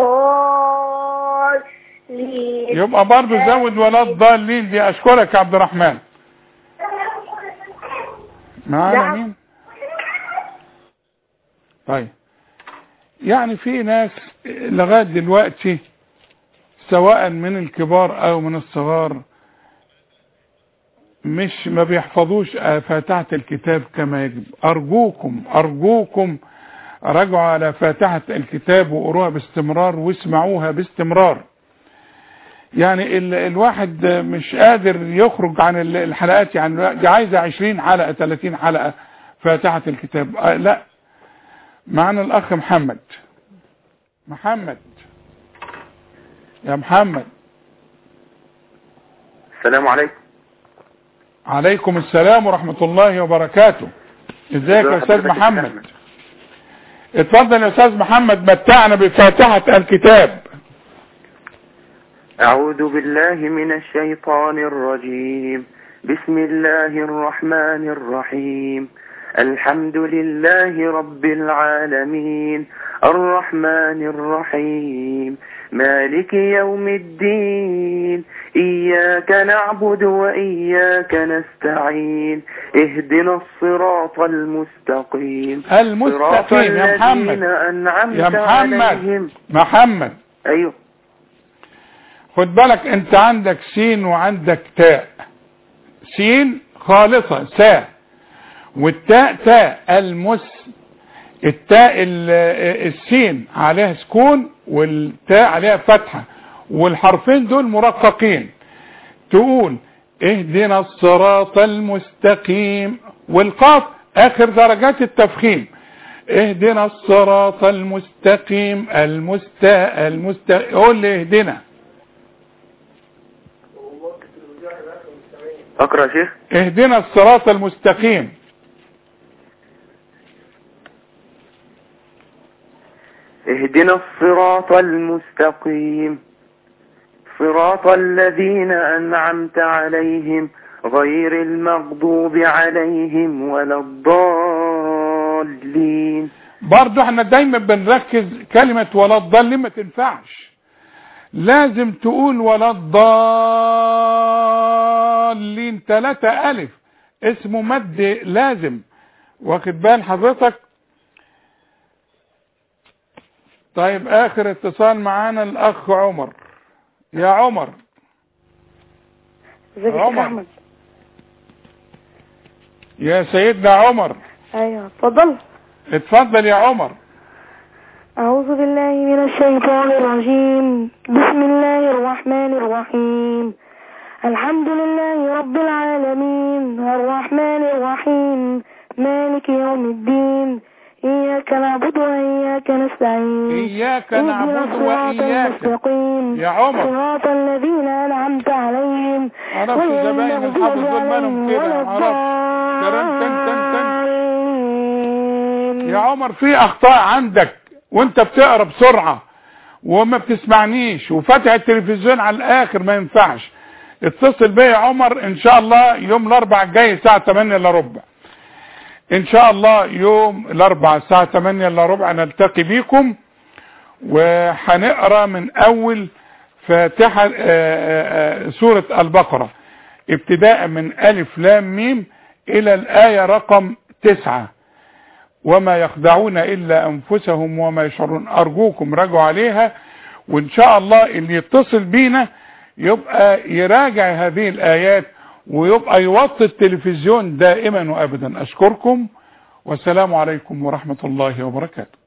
الضالين يبقى برضه زود ولا الضالين دي اشكرك يا عبد الرحمن معانا نعم. مين طيب يعني في ناس لغاية دلوقتي سواء من الكبار او من الصغار مش ما بيحفظوش فاتحة الكتاب كما يجب ارجوكم ارجوكم راجعوا على فاتحة الكتاب وقروها باستمرار واسمعوها باستمرار يعني ال الواحد مش قادر يخرج عن ال- الحلقات يعني دي عايزة 20 حلقة 30 حلقة فاتحة الكتاب آه لا معنا الاخ محمد محمد يا محمد السلام عليكم عليكم السلام ورحمة الله وبركاته ازيك يا استاذ حضرتك محمد اتفضل يا استاذ محمد متعنا بفاتحة الكتاب أعوذ بالله من الشيطان الرجيم بسم الله الرحمن الرحيم الحمد لله رب العالمين الرحمن الرحيم مالك يوم الدين إياك نعبد وإياك نستعين اهدنا الصراط المستقيم صراط المستقيم يا محمد الذين أنعمت يا محمد عليهم محمد أيوه خد بالك انت عندك سين وعندك تاء سين خالصة ساء والتاء تاء المس التاء ال- السين عليها سكون والتاء عليها فتحة والحرفين دول مرققين تقول اهدنا الصراط المستقيم والقاف اخر درجات التفخيم اهدنا الصراط المستقيم المستا المست قول لي اهدنا أقرأ يا شيخ اهدنا الصراط المستقيم اهدنا الصراط المستقيم صراط الذين أنعمت عليهم غير المغضوب عليهم ولا الضالين برضو احنا دايما بنركز كلمة ولا الضالين ما تنفعش لازم تقول ولا الضالين ثلاثة ألف اسمه مد لازم واخد بال حضرتك طيب آخر اتصال معانا الأخ عمر يا عمر ازيك يا عمر. احمد يا سيدنا عمر ايوه اتفضل اتفضل يا عمر أعوذ بالله من الشيطان الرجيم بسم الله الرحمن الرحيم الحمد لله رب العالمين الرحمن الرحيم مالك يوم الدين إياك نعبد وإياك نستعين إياك اهدنا نعبد الصراط وإياك المستقيم يا عمر صراط الذين أنعمت عليهم عرفت غير زباين المغضوب الحافظ دول مالهم عليهم كده ولا عرفت كرم تن تن تن الضالين يا عمر في اخطاء عندك وانت بتقرا بسرعة وما بتسمعنيش وفاتح التلفزيون على الاخر ما ينفعش اتصل بيا يا عمر ان شاء الله يوم الاربع الجاي الساعة 8 الا ربع ان شاء الله يوم الاربع الساعة 8 الا ربع نلتقي بيكم وهنقرا من اول فاتحة آه، آه، آه، سورة البقرة ابتداء من الف لام ميم الى الاية رقم تسعة وما يخدعون إلا أنفسهم وما يشعرون أرجوكم راجعوا عليها وإن شاء الله اللي يتصل بينا يبقى يراجع هذه الآيات ويبقى يوطي التلفزيون دائما وأبدا أشكركم والسلام عليكم ورحمة الله وبركاته